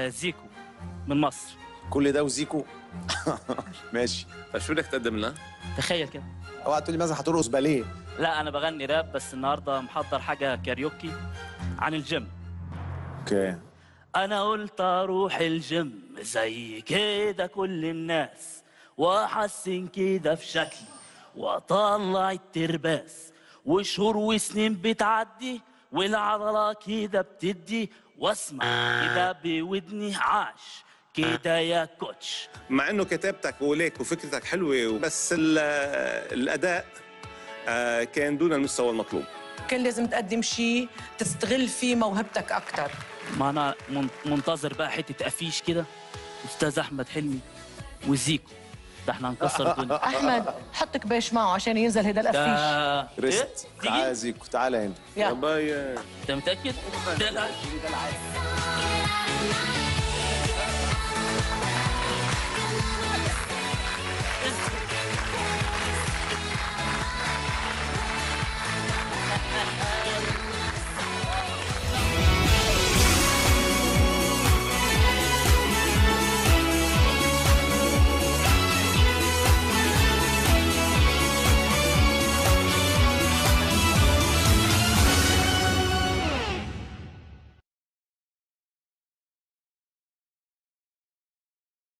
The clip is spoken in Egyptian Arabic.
آه زيكو من مصر كل ده وزيكو ماشي فشو بدك تقدم لنا؟ تخيل كده اوعى تقول لي مثلا هترقص باليه لا انا بغني راب بس النهارده محضر حاجه كاريوكي عن الجيم اوكي انا قلت اروح الجيم زي كده كل الناس واحسن كده في شكلي واطلع الترباس وشهور وسنين بتعدي والعضلة كده بتدي واسمع كده بودني عاش كده يا كوتش مع انه كتابتك وليك وفكرتك حلوه بس ال- الاداء آه، كان دون المستوى المطلوب كان لازم تقدم شيء تستغل فيه موهبتك اكثر ما انا من- منتظر بقى حتة افيش كده استاذ احمد حلمي وزيكو ده احنا هنكسر الدنيا احمد حط كباش معه عشان ينزل هيدا الافيش ده ريست إيه؟ تعالى تيجي زيكو تعالى هنا يلا باي انت متاكد؟ ده ده